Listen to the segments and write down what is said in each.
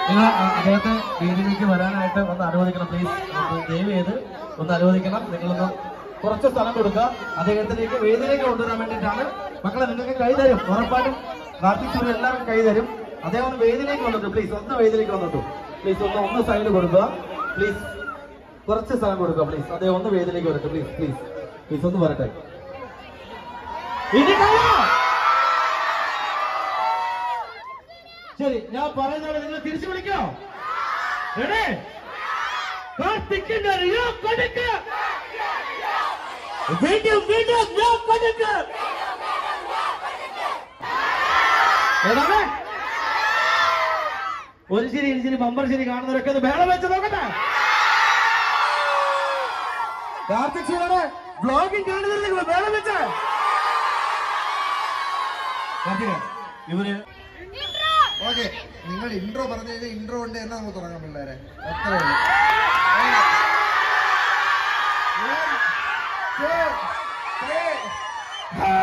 നിങ്ങൾ അ- അദ്ദേഹത്തെ വേദിയിലേക്ക് വരാനായിട്ട് ഒന്ന് അനുവദിക്കണം പ്ലീസ് ദയവ് ചെയ്ത് ഒന്ന് അനുവദിക്കണം നിങ്ങളൊന്ന് കുറച്ച് സ്ഥലം കൊടുക്കുക അദ്ദേഹത്തിലേക്ക് വേദിയിലേക്ക് കൊണ്ടുവരാൻ വേണ്ടിയിട്ടാണ് മക്കളെ നിങ്ങൾക്ക് കൈ തരും ഉറപ്പായിട്ടും പ്രാർത്ഥിച്ചവർ എല്ലാവരും കൈ തരും അദ്ദേഹം ഒന്ന് വേദിയിലേക്ക് വന്നിട്ടു പ്ലീസ് ഒന്ന് വേദിയിലേക്ക് വന്നിട്ടു പ്ലീസ് ഒന്ന് ഒന്ന് സൈഡ് കൊടുക്കുക പ്ലീസ് കുറച്ച് സ്ഥലം കൊടുക്കുക പ്ലീസ് അദ്ദേഹം ഒന്ന് വേദിയിലേക്ക് വരട്ടെ പ്ലീസ് പ്ലീസ് പ്ലീസ് ഒന്ന് വരട്ടെ ഇനി കഴിയോ? ശരി ഞാൻ പറയുന്നവിടെ നിങ്ങൾ തിരിച്ചു വിളിക്കോ റെഡി കാർത്തിക്കിന്റെ റിയോ കൊടുക്ക വീണ്ടും വീണ്ടും ഞാൻ കൊടുക്ക ഏതാണ് ഒരു ശരി ഇരു ശരി ബമ്പർ ശരി കാണുന്നവരൊക്കെ ഒന്ന് ബേളം വെച്ച് നോക്കട്ടെ കാർത്തിക് ശിവയുടെ ബ്ലോഗിംഗ് കാണുന്നവർക്ക് ബേളം വെച്ച് കാർത്തിക ഇവര് ഓക്കെ നിങ്ങൾ ഇൻട്രോ പറഞ്ഞു കഴിഞ്ഞാൽ ഇൻട്രോ കൊണ്ട് തന്നെ നമുക്ക് തുടങ്ങാം പിള്ളേരെ അത്രേ ഉള്ളൂ One, two, three.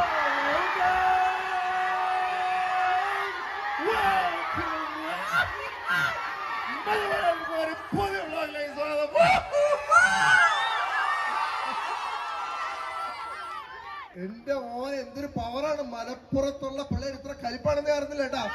എന്റെ മോൻ എന്തൊരു പവറാണ് മലപ്പുറത്തുള്ള പിള്ളേർ ഇത്ര കലിപ്പാണെന്ന് കാണുന്നില്ല കേട്ടാ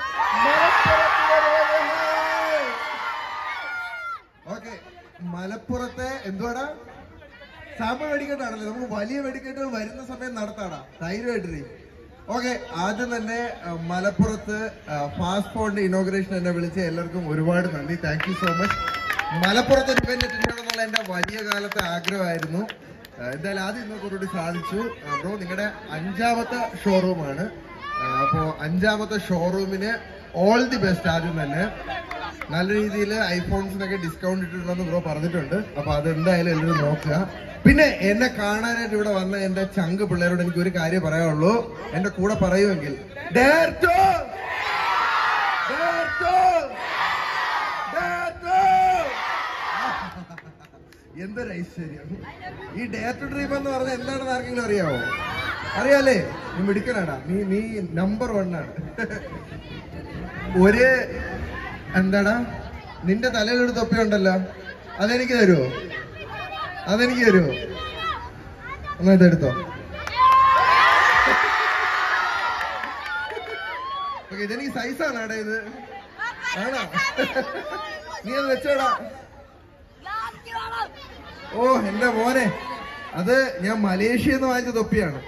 ഓക്കെ മലപ്പുറത്തെ എന്തുവാടാ സാമ്പിൾ വെടിക്കെട്ടാണല്ലോ നമുക്ക് വലിയ വെടിക്കെട്ടുകൾ വരുന്ന സമയം നടത്താടാ ധൈര്യമായിട്ടിരി ഓക്കെ ആദ്യം തന്നെ ആ, മലപ്പുറത്ത് ഫാസ്റ്റ് ഫോണിന്റെ ഇനോഗ്രേഷൻ എന്നെ വിളിച്ച എല്ലാവർക്കും ഒരുപാട് നന്ദി താങ്ക് യു സോ മച്ച് മലപ്പുറത്ത് ഒരു ഇവന്റ് അറ്റൻഡ് ചെയ്യണമെന്നുള്ള എന്റെ വലിയ കാലത്തെ ആഗ്രഹമായിരുന്നു ആ, എന്തായാലും ആദ്യം ഇന്ന് കൂടി സാധിച്ചു ബ്രോ നിങ്ങളുടെ അഞ്ചാമത്തെ ഷോറൂമാണ് അപ്പോൾ അഞ്ചാമത്തെ ഷോറൂമിന് ഓൾ ദി ബെസ്റ്റ് ആദ്യം തന്നെ നല്ല രീതിയിൽ ഐഫോൺസിനൊക്കെ ഡിസ്കൗണ്ട് ഇട്ടിട്ടുണ്ടെന്ന് ബ്രോ പറഞ്ഞിട്ടുണ്ട് അപ്പൊ അത് എന്തായാലും എല്ലാവരും നോക്കുക പിന്നെ എന്നെ കാണാനായിട്ട് ഇവിടെ വന്ന എന്റെ ചങ്ക് പിള്ളേരോട് എനിക്ക് ഒരു കാര്യം പറയാനുള്ളൂ എന്റെ കൂടെ പറയുമെങ്കിൽ Dare to! Dare to! Dare to! എന്തൊരു ഐശ്വര്യം ഈ ഡേർ ടു ഡ്രീം എന്ന് പറഞ്ഞാൽ എന്താണെന്ന് ആർക്കെങ്കിലും അറിയാവോ അറിയാലേ നീ മിടുക്കനാടാ നീ നീ നമ്പർ വൺ ആണ് ഒരു എന്താടാ നിന്റെ തലയിലൊരു തൊപ്പിയുണ്ടല്ലോ അതെനിക്ക് തരുമോ അതെനിക്ക് തരുമോ എന്നാ ഇതെടുത്തോ ഓക്കെ ഇതെനിക്ക് സൈസാണ് ആടാ ഇത് ആണോ നീ അത് വെച്ചോടാ ഓ എന്റെ മോനെ അത് ഞാൻ മലേഷ്യയിൽ നിന്ന് വാങ്ങിച്ച തൊപ്പിയാണ്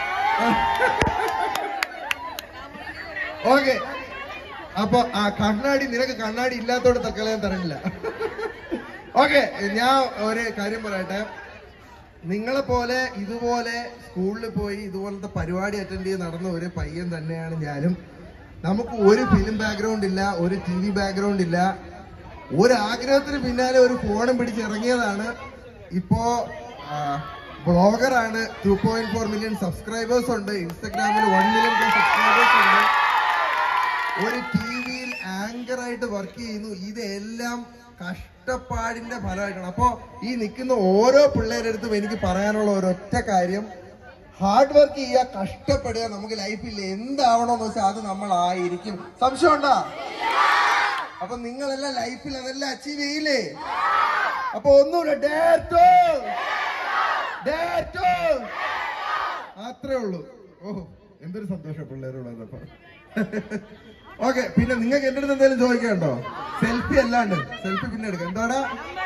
ഓക്കെ അപ്പൊ ആ കണ്ണാടി നിനക്ക് കണ്ണാടി ഇല്ലാത്തോണ്ട് തൽക്കാലം തരണില്ല ഓക്കെ ഞാൻ ഒരു കാര്യം പറയട്ടെ നിങ്ങളെ പോലെ ഇതുപോലെ സ്കൂളിൽ പോയി ഇതുപോലത്തെ പരിപാടി അറ്റൻഡ് ചെയ്ത് നടന്ന ഒരു പയ്യൻ തന്നെയാണ് ഞാനും നമുക്ക് ഒരു ഫിലിം ബാക്ക്ഗ്രൗണ്ട് ഇല്ല ഒരു ടി വി ബാക്ക്ഗ്രൗണ്ട് ഇല്ല ഒരു ആഗ്രഹത്തിന് പിന്നാലെ ഒരു ഫോണും പിടിച്ച് ഇറങ്ങിയതാണ് ഇപ്പോ ബ്ലോഗറാണ് two point four million subscribers ഉണ്ട് ഇൻസ്റ്റഗ്രാമിൽ വൺ മില്യൺ സബ്സ്ക്രൈബേഴ്സ് ഉണ്ട് ഒരു ടി വിയിൽ ആങ്കർ ആയിട്ട് വർക്ക് ചെയ്യുന്നു ഇതെല്ലാം കഷ്ടപ്പാടിന്റെ ഫലമായിട്ടാണ് അപ്പോ ഈ നിൽക്കുന്ന ഓരോ പിള്ളേരടുത്തും എനിക്ക് പറയാനുള്ള ഒരൊറ്റ കാര്യം ഹാർഡ് വർക്ക് ചെയ്യുക കഷ്ടപ്പെടുക നമുക്ക് ലൈഫിൽ എന്താവണമെന്ന് വെച്ചാൽ അത് നമ്മൾ ആയിരിക്കും സംശയം ഉണ്ടോ അപ്പൊ നിങ്ങളെല്ലാം ലൈഫിൽ അതെല്ലാം അച്ചീവ് ചെയ്യില്ലേ അപ്പൊ ഒന്നുകൂടെ dare to, dare to. അത്രേ ഉള്ളൂ ഓ എന്തൊരു സന്തോഷം പിള്ളേരോട് അപ്പൊ ഓക്കെ പിന്നെ നിങ്ങൾക്ക് എന്റെ അടുത്ത് എന്തെങ്കിലും ചോദിക്കാനുണ്ടോ സെൽഫി അല്ലാണ്ട് സെൽഫി പിന്നെ എടുക്കാം എന്താടാ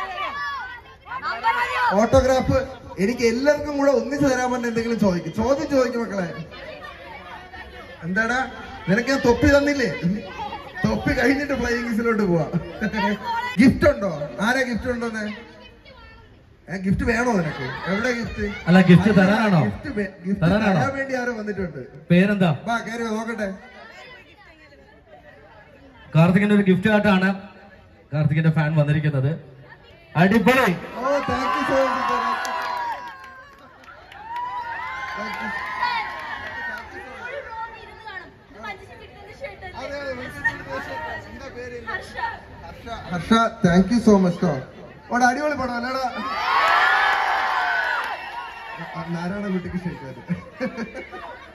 ഓട്ടോഗ്രാഫ് എനിക്ക് എല്ലാവർക്കും കൂടെ ഒന്നിച്ചു തരാൻ വേണ്ടി എന്തെങ്കിലും ചോദിക്കും ചോദ്യം ചോദിക്കും മക്കളെ എന്താടാ നിനക്ക് ഞാൻ തൊപ്പി തന്നില്ലേ തൊപ്പി കഴിഞ്ഞിട്ട് ഫ്ലൈയിങ് കിസിലോട്ട് പോവാ ഗിഫ്റ്റ് ഉണ്ടോ ആരാ ഗിഫ്റ്റ് ഉണ്ടോന്ന് ഗിഫ്റ്റ് വേണോ നിനക്ക് എവിടെ ഗിഫ്റ്റ് അല്ല ഗിഫ്റ്റ് തരാനാണോ ഗിഫ്റ്റ് ഗിഫ്റ്റ് തരാനാണോ? തരാൻ വേണ്ടി ആരോ വന്നിട്ടുണ്ട് പേരെന്താ വാ കയറി വാ, നോക്കട്ടെ കാർത്തികിന്റെ ഒരു ഗിഫ്റ്റ് ആയിട്ടാണ് കാർത്തികിന്റെ ഫാൻ വന്നിരിക്കുന്നത് അടിപൊളി ഓ താങ്ക് യു സോ മച്ച് അതെ അതെ എന്താ പേര് Harsha Harsha thank you so much കേട്ടോ ഓടെ അടിപൊളി പടം അല്ലേടാ നാരായണ കുട്ടിക്ക് ക്ഷണിക്കാറ്